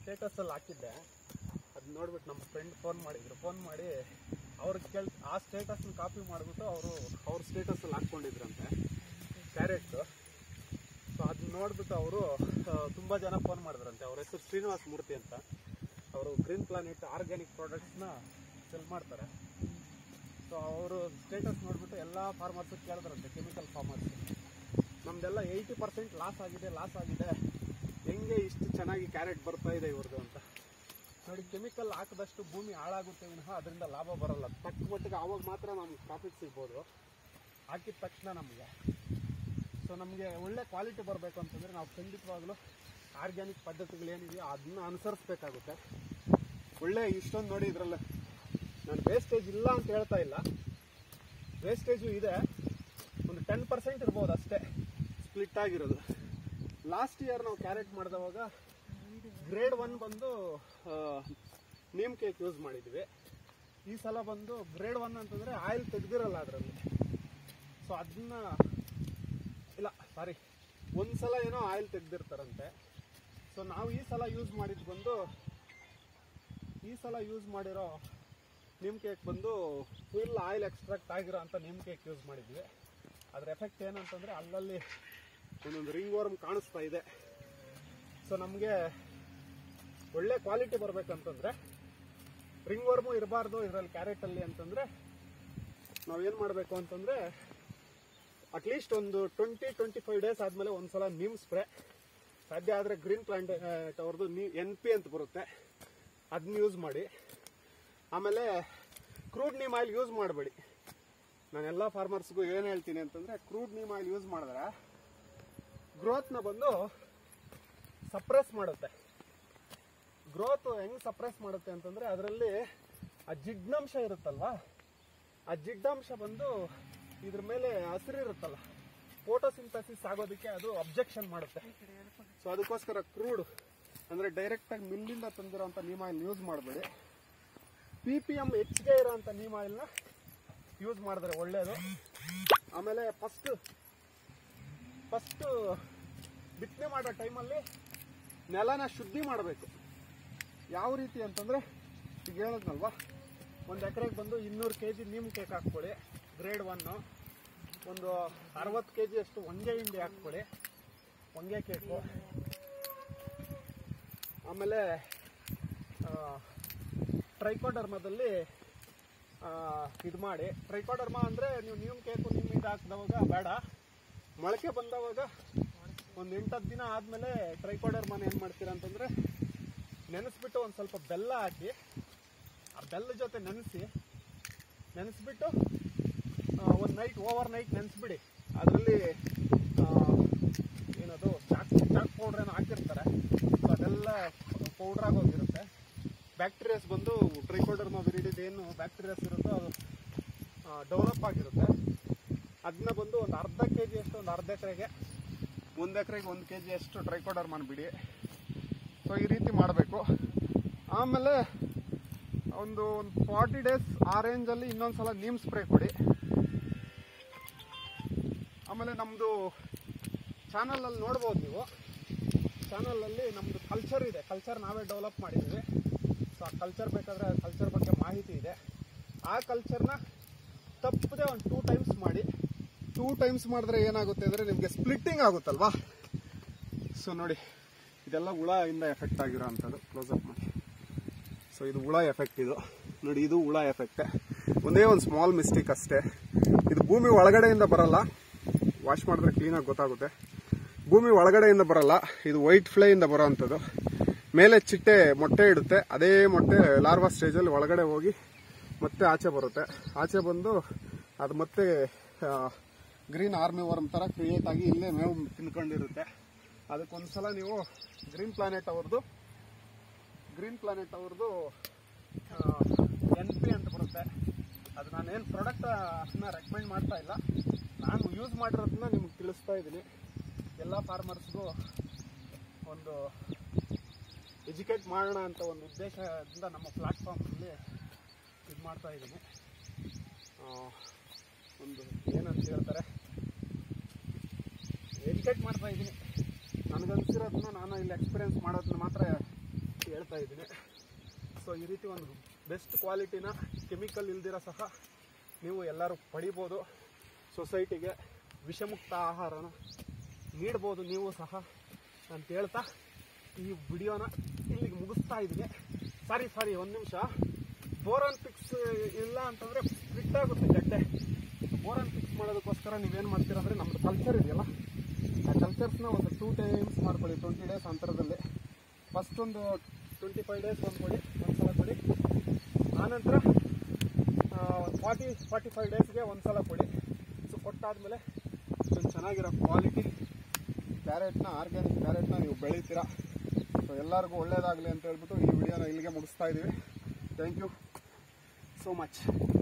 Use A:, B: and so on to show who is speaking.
A: ಸ್ಟೇಟಸಲ್ಲಿ ಹಾಕಿದ್ದೆ ಅದು ನೋಡ್ಬಿಟ್ಟು ನಮ್ಮ ಫ್ರೆಂಡ್ ಫೋನ್ ಮಾಡಿದ್ರು ಫೋನ್ ಮಾಡಿ ಅವ್ರಿಗೆ ಕೇಳ್ ಆ ಸ್ಟೇಟಸ್ನ ಕಾಪಿ ಮಾಡಿಬಿಟ್ಟು ಅವರು ಅವ್ರ ಸ್ಟೇಟಸಲ್ಲಿ ಹಾಕ್ಕೊಂಡಿದ್ರಂತೆ ಕ್ಯಾರೆಟ್ಸು ಸೊ ಅದನ್ನ ನೋಡ್ಬಿಟ್ಟು ಅವರು ತುಂಬ ಜನ ಫೋನ್ ಮಾಡಿದ್ರಂತೆ ಅವ್ರ ಹೆಸರು ಶ್ರೀನಿವಾಸ ಮೂರ್ತಿ ಅಂತ ಅವರು ಗ್ರೀನ್ ಪ್ಲಾನೆಟ್ ಆರ್ಗ್ಯಾನಿಕ್ ಪ್ರಾಡಕ್ಟ್ಸ್ನ ಸೆಲ್ ಮಾಡ್ತಾರೆ ಸೊ ಅವರು ಸ್ಟೇಟಸ್ ನೋಡ್ಬಿಟ್ಟು ಎಲ್ಲ ಫಾರ್ಮರ್ಸು ಕೇಳಿದ್ರಂತೆ ಕೆಮಿಕಲ್ ಫಾರ್ಮರ್ಸ್ ನಮ್ದೆಲ್ಲ ಏಯ್ಟಿ ಪರ್ಸೆಂಟ್ ಲಾಸ್ ಆಗಿದೆ ಲಾಸ್ ಆಗಿದೆ ಹೆಂಗೆ ಇಷ್ಟು ಚೆನ್ನಾಗಿ ಕ್ಯಾರೆಟ್ ಬರ್ತಾ ಇದೆ ಇವ್ರದ್ದು ಅಂತ ನೋಡಿ ಕೆಮಿಕಲ್ ಹಾಕಿದಷ್ಟು ಭೂಮಿ ಹಾಳಾಗುತ್ತೆ ವಿನಃ ಅದರಿಂದ ಲಾಭ ಬರಲ್ಲ ತಕ್ಕ ಮಟ್ಟಿಗೆ ಆವಾಗ ಮಾತ್ರ ನಮ್ಗೆ ಪ್ರಾಫಿಟ್ ಸಿಗ್ಬೋದು ಹಾಕಿದ ತಕ್ಷಣ ನಮಗೆ ಸೊ ನಮಗೆ ಒಳ್ಳೆ ಕ್ವಾಲಿಟಿ ಬರಬೇಕು ಅಂತಂದರೆ ನಾವು ಖಂಡಿತವಾಗ್ಲೂ ಆರ್ಗ್ಯಾನಿಕ್ ಪದ್ಧತಿಗಳೇನಿದೆಯೋ ಅದನ್ನ ಅನುಸರಿಸ್ಬೇಕಾಗುತ್ತೆ ಒಳ್ಳೆ ಇಷ್ಟೊಂದು ನೋಡಿ ಇದರಲ್ಲಿ ನಾನು ವೇಸ್ಟೇಜ್ ಇಲ್ಲ ಅಂತ ಹೇಳ್ತಾ ಇಲ್ಲ ವೇಸ್ಟೇಜು ಇದೆ ಒಂದು ಟೆನ್ ಪರ್ಸೆಂಟ್ ಇರ್ಬೋದು ಅಷ್ಟೇ ಸ್ಪ್ಲಿಟ್ ಆಗಿರೋದು ಲಾಸ್ಟ್ ಇಯರ್ ನಾವು ಕ್ಯಾರೆಟ್ ಮಾಡಿದವಾಗ ಗ್ರೇಡ್ ಒನ್ ಬಂದು ನೀಮ್ ಕೇಕ್ ಯೂಸ್ ಮಾಡಿದ್ವಿ ಈ ಸಲ ಬಂದು ಗ್ರೇಡ್ ಒನ್ ಅಂತಂದರೆ ಆಯಿಲ್ ತೆಗ್ದಿರಲ್ಲ ಅದರಲ್ಲಿ ಸೊ ಅದನ್ನ ಇಲ್ಲ ಸಾರಿ ಒಂದು ಸಲ ಏನೋ ಆಯಿಲ್ ತೆಗ್ದಿರ್ತಾರಂತೆ ಸೊ ನಾವು ಈ ಸಲ ಯೂಸ್ ಮಾಡಿದ್ದು ಬಂದು ಈ ಸಲ ಯೂಸ್ ಮಾಡಿರೋ ನಿಮ್ ಕೇಕ್ ಬಂದು ಫುಲ್ ಆಯಿಲ್ ಎಕ್ಸ್ಟ್ರಾಕ್ಟ್ ಆಗಿರೋ ಅಂತ ನಿಮ್ ಕೇಕ್ ಯೂಸ್ ಮಾಡಿದ್ವಿ ಅದ್ರ ಎಫೆಕ್ಟ್ ಏನಂತಂದ್ರೆ ಅಲ್ಲಲ್ಲಿ ಒಂದೊಂದು ರಿಂಗ್ ವರ್ಮ್ ಕಾಣಿಸ್ತಾ ಇದೆ ಸೊ ನಮಗೆ ಒಳ್ಳೆ ಕ್ವಾಲಿಟಿ ಬರ್ಬೇಕಂತಂದ್ರೆ ರಿಂಗ್ ವರ್ಮು ಇರಬಾರ್ದು ಇದರಲ್ಲಿ ಕ್ಯಾರೆಟಲ್ಲಿ ಅಂತಂದ್ರೆ ನಾವೇನು ಮಾಡಬೇಕು ಅಂತಂದ್ರೆ ಅಟ್ಲೀಸ್ಟ್ ಒಂದು ಟ್ವೆಂಟಿ ಟ್ವೆಂಟಿ ಫೈವ್ ಡೇಸ್ ಆದಮೇಲೆ ಒಂದ್ಸಲ ನೀಮ್ ಸ್ಪ್ರೇ ಸಾಧ್ಯ ಆದರೆ ಗ್ರೀನ್ ಪ್ಲಾಂಟ್ ಅವ್ರದ್ದು ನೀ ಎನ್ ಪಿ ಅಂತ ಬರುತ್ತೆ ಅದನ್ನ ಯೂಸ್ ಮಾಡಿ ಆಮೇಲೆ ಕ್ರೂಡ್ ನೀಮ್ ಆಯಿಲ್ ಯೂಸ್ ಮಾಡಬೇಡಿ ನಾನು ಎಲ್ಲ ಫಾರ್ಮರ್ಸ್ಗೂ ಏನು ಹೇಳ್ತೀನಿ ಅಂತಂದರೆ ಕ್ರೂಡ್ ನೀಮ್ ಆಯಿಲ್ ಯೂಸ್ ಮಾಡಿದ್ರೆ ಗ್ರೋತ್ನ ಬಂದು ಸಪ್ರೆಸ್ ಮಾಡುತ್ತೆ ಗ್ರೋತ್ ಹೆಂಗ್ ಸಪ್ರೆಸ್ ಮಾಡುತ್ತೆ ಅಂತಂದ್ರೆ ಅದರಲ್ಲಿ ಆ ಜಿಡ್ನಾಂಶ ಇರುತ್ತಲ್ವಾ ಆ ಜಿಡ್ಡಾಂಶ ಬಂದು ಇದ್ರ ಮೇಲೆ ಹಸಿರು ಇರುತ್ತಲ್ಲ ಫೋಟೋಸಿಂಥಸಿಸ್ ಆಗೋದಕ್ಕೆ ಅದು ಅಬ್ಜೆಕ್ಷನ್ ಮಾಡುತ್ತೆ ಸೊ ಅದಕ್ಕೋಸ್ಕರ ಕ್ರೂಡ್ ಅಂದ್ರೆ ಡೈರೆಕ್ಟ್ ಆಗಿ ಮಿಲ್ಲಿಂದ ತಂದಿರೋಂಥ ನೀಮ್ ಆಯಿಲ್ ಯೂಸ್ ಮಾಡಬೇಡಿ ಪಿ ಪಿ ಎಮ್ ಹೆಚ್ಚಿಗೆ ಇರೋಂಥ ನೀಮ್ ಆಯಿಲ್ನ ಯೂಸ್ ಮಾಡಿದ್ರೆ ಒಳ್ಳೆಯದು ಆಮೇಲೆ ಫಸ್ಟ್ ಫಸ್ಟು ಬಿತ್ತನೆ ಮಾಡೋ ಟೈಮಲ್ಲಿ ನೆಲನ ಶುದ್ಧಿ ಮಾಡಬೇಕು ಯಾವ ರೀತಿ ಅಂತಂದರೆ ಈಗ ಹೇಳಿದ್ನಲ್ವಾ ಒಂದು ಎಕರೆಗೆ ಬಂದು ಇನ್ನೂರು ಕೆ ಜಿ ನೀಮ್ ಕೇಕ್ ಹಾಕ್ಕೊಳ್ಳಿ ಗ್ರೇಡ್ ಒನ್ನು ಒಂದು ಅರವತ್ತು ಕೆ ಜಿ ಅಷ್ಟು ಹೊಂಗೆ ಹಿಂಡಿ ಹಾಕ್ಕೊಳ್ಳಿ ಹೊಂಗೆ ಕೇಕು ಆಮೇಲೆ ಟ್ರೈಕೋಡರ್ಮದಲ್ಲಿ ಇದು ಮಾಡಿ ಟ್ರೈಕೋಡರ್ಮ ಅಂದರೆ ನೀವು ನೀಮ್ ಕೇಕು ನಿಮ್ಮ ಇದು ಹಾಕಿದವಾಗ ಬೇಡ ಮೊಳಕೆ ಬಂದವಾಗ ಒಂದು ಎಂಟತ್ತು ದಿನ ಆದಮೇಲೆ ಟ್ರೈಕೋಡರ್ಮನ ಏನು ಮಾಡ್ತೀರಾ ಅಂತಂದರೆ ನೆನೆಸ್ಬಿಟ್ಟು ಒಂದು ಸ್ವಲ್ಪ ಬೆಲ್ಲ ಹಾಕಿ ಆ ಬೆಲ್ಲ ಜೊತೆ ನೆನೆಸಿ ನೆನೆಸ್ಬಿಟ್ಟು ಒಂದು ನೈಟ್ ಓವರ್ ನೈಟ್ ನೆನೆಸ್ಬಿಡಿ ಅದರಲ್ಲಿ ಏನದು ಚಾಕ್ ಚಾಕ್ ಪೌಡ್ರ್ ಏನೋ ಹಾಕಿರ್ತಾರೆ ಸೊ ಅದೆಲ್ಲ ಪೌಡ್ರ್ ಆಗೋಗಿರುತ್ತೆ ಬ್ಯಾಕ್ಟೀರಿಯಾಸ್ ಬಂದು ಟ್ರೈಕೋಡರ್ಮ ವಿರಿಡಿದ್ ಏನು ಬ್ಯಾಕ್ಟೀರಿಯಾಸ್ ಇರುತ್ತೋ ಅದು ಡೆವಲಪ್ ಆಗಿರುತ್ತೆ ಅದನ್ನ ಬಂದು ಒಂದು ಅರ್ಧ ಕೆ ಜಿ ಅಷ್ಟು ಒಂದು ಅರ್ಧ ಎಕರೆಗೆ ಒಂದು ಎಕರೆಗೆ ಒಂದು ಕೆ ಜಿ ಅಷ್ಟು ಟ್ರೈಕೋಡರ್ಮನ ಬಿಡಿ ಸೊ ಈ ರೀತಿ ಮಾಡಬೇಕು ಆಮೇಲೆ ಒಂದು ಒಂದು ಫಾರ್ಟಿ ಡೇಸ್ ಆ ರೇಂಜಲ್ಲಿ ಇನ್ನೊಂದು ಸಲ ನೀಮ್ ಸ್ಪ್ರೇ ಕೊಡಿ ಆಮೇಲೆ ನಮ್ಮದು ಚಾನಲಲ್ಲಿ ನೋಡ್ಬೋದು ನೀವು ಚಾನಲಲ್ಲಿ ನಮ್ಮದು ಕಲ್ಚರ್ ಇದೆ ಕಲ್ಚರ್ ನಾವೇ ಡೆವಲಪ್ ಮಾಡಿದ್ದೀವಿ ಸೊ ಆ ಕಲ್ಚರ್ ಬೇಕಾದರೆ ಕಲ್ಚರ್ ಬಗ್ಗೆ ಮಾಹಿತಿ ಇದೆ ಆ ಕಲ್ಚರ್ನ ತಪ್ಪದೆ ಒಂದು ಟೂ ಟೈಮ್ಸ್ ಮಾಡಿ ಟೂ ಟೈಮ್ಸ್ ಮಾಡಿದ್ರೆ ಏನಾಗುತ್ತೆ ಅಂದರೆ ನಿಮಗೆ ಸ್ಪ್ಲಿಟ್ಟಿಂಗ್ ಆಗುತ್ತಲ್ವಾ ಸೊ ನೋಡಿ ಇದೆಲ್ಲ ಹುಳ ಇಂದ ಎಫೆಕ್ಟ್ ಆಗಿರೋ ಅಂಥದ್ದು ಕ್ಲೋಸಪ್ ಮಾಡಿ ಸೊ ಇದು ಹುಳ ಎಫೆಕ್ಟ್ ಇದು ನೋಡಿ ಇದು ಹುಳ ಎಫೆಕ್ಟ್ ಒಂದೇ ಒಂದು ಸ್ಮಾಲ್ ಮಿಸ್ಟೇಕ್ ಅಷ್ಟೇ ಇದು ಭೂಮಿ ಒಳಗಡೆಯಿಂದ ಬರಲ್ಲ ವಾಶ್ ಮಾಡಿದ್ರೆ ಕ್ಲೀನಾಗಿ ಗೊತ್ತಾಗುತ್ತೆ ಭೂಮಿ ಒಳಗಡೆಯಿಂದ ಬರಲ್ಲ ಇದು ವೈಟ್ ಫ್ಲೈಯಿಂದ ಬರೋ ಅಂಥದ್ದು ಮೇಲೆ ಚಿಟ್ಟೆ ಮೊಟ್ಟೆ ಇಡುತ್ತೆ ಅದೇ ಮೊಟ್ಟೆ ಲಾರ್ವಾ ಸ್ಟೇಜಲ್ಲಿ ಒಳಗಡೆ ಹೋಗಿ ಮತ್ತೆ ಆಚೆ ಬರುತ್ತೆ ಆಚೆ ಬಂದು ಅದು ಮತ್ತೆ ಗ್ರೀನ್ ಆರ್ಮಿ ವರ್ಮ್ ಥರ ಕ್ರಿಯೇಟ್ ಆಗಿ ಇಲ್ಲೇ ಮೇವು ತಿನ್ಕೊಂಡಿರುತ್ತೆ ಅದಕ್ಕೊಂದ್ಸಲ ನೀವು ಗ್ರೀನ್ ಪ್ಲಾನೆಟ್ ಅವ್ರದ್ದು ಗ್ರೀನ್ ಪ್ಲಾನೆಟ್ ಅವ್ರದ್ದು ಎನ್ ಪಿ ಅಂತ ಬರುತ್ತೆ ಅದು ನಾನೇನು ಪ್ರಾಡಕ್ಟನ್ನ ರೆಕಮೆಂಡ್ ಮಾಡ್ತಾ ಇಲ್ಲ ನಾನು ಯೂಸ್ ಮಾಡಿರೋದನ್ನ ನಿಮ್ಗೆ ತಿಳಿಸ್ತಾ ಇದ್ದೀನಿ ಎಲ್ಲ ಫಾರ್ಮರ್ಸ್ಗೂ ಒಂದು ಎಜುಕೇಟ್ ಮಾಡೋಣ ಅಂತ ಒಂದು ಉದ್ದೇಶದಿಂದ ನಮ್ಮ ಪ್ಲಾಟ್ಫಾರ್ಮಲ್ಲಿ ಇದು ಮಾಡ್ತಾ ಇದ್ದೀನಿ ಆ, ಒಂದು ಏನಂತ ಹೇಳ್ತಾರೆ ಎಜುಕೇಟ್ ಮಾಡ್ತಾ ಇದ್ದೀನಿ ನನಗನ್ಸಿರೋದನ್ನ ನಾನು ಇಲ್ಲಿ ಎಕ್ಸ್ಪೀರಿಯನ್ಸ್ ಮಾಡೋದನ್ನ ಮಾತ್ರ ಹೇಳ್ತಾ ಮಾಡ್ತಾ ಇದ್ದೀನಿ ಸೊ ಈ ರೀತಿ ಒಂದು ಬೆಸ್ಟ್ ಕ್ವಾಲಿಟಿನ ಕೆಮಿಕಲ್ ಇಲ್ದಿರ ಸಹ ನೀವು ಎಲ್ಲರೂ ಪಡಿಬೋದು ಸೊಸೈಟಿಗೆ ವಿಷಮುಕ್ತ ಆಹಾರನ ನೀಡ್ಬೋದು ನೀವು ಸಹ ಅಂತ ಹೇಳ್ತಾ ಈ ವಿಡಿಯೋನ ಇಲ್ಲಿಗೆ ಮುಗಿಸ್ತಾ ಇದ್ದೀನಿ ಸಾರಿ ಸಾರಿ ಒಂದು ನಿಮಿಷ ಬೋರಾನ್ ಫಿಕ್ಸ್ ಇಲ್ಲ ಅಂತಂದರೆ ಸ್ಪ್ಲಿಟ್ ಆಗುತ್ತೆ ಗಡ್ಡೆ ಬೋರಾನ್ ಫಿಕ್ಸ್ ಮಾಡೋದಕ್ಕೋಸ್ಕರ ನೀವೇನು ಮಾಡ್ತೀರಾ ಅಂದರೆ ನಮ್ಮದು ಕಲ್ಚರ್ ಇದೆಯಲ್ಲ ಆ ಕಲ್ಚರ್ಸ್ನ ಒಂದು ಟೂ ಟೈಮ್ಸ್ ಮಾಡ್ಕೊಳ್ಳಿ ಟ್ವೆಂಟಿ ಡೇಸ್ ಅಂತರದಲ್ಲಿ ಫಸ್ಟ್ ಒಂದು ಟ್ವೆಂಟಿ ಫೈವ್ ಡೇಸ್ ಒಂದು ಕೊಡಿ ಒಂದು ಸಲ ಕೊಡಿ ಆನಂತರ ಒಂದು ಫಾರ್ಟಿ ಫಾರ್ಟಿ ಫೈವ್ ಡೇಸ್ಗೆ ಒಂದು ಸಲ ಕೊಡಿ ಸೊ ಕೊಟ್ಟಾದಮೇಲೆ ಒಂದು ಚೆನ್ನಾಗಿರೋ ಕ್ವಾಲಿಟಿ ಕ್ಯಾರೆಟ್ನ ಆರ್ಗ್ಯಾನಿಕ್ ಕ್ಯಾರೆಟ್ನ ನೀವು ಬೆಳಿತೀರಾ ಸೊ ಎಲ್ಲರಿಗೂ ಒಳ್ಳೇದಾಗಲಿ ಅಂತ ಹೇಳ್ಬಿಟ್ಟು ಈ ವಿಡಿಯೋನ ಇಲ್ಲಿಗೆ ಮುಗಿಸ್ತಾ ಇದ್ದೀವಿ ಥ್ಯಾಂಕ್ ಯು ಸೋ ಮಚ್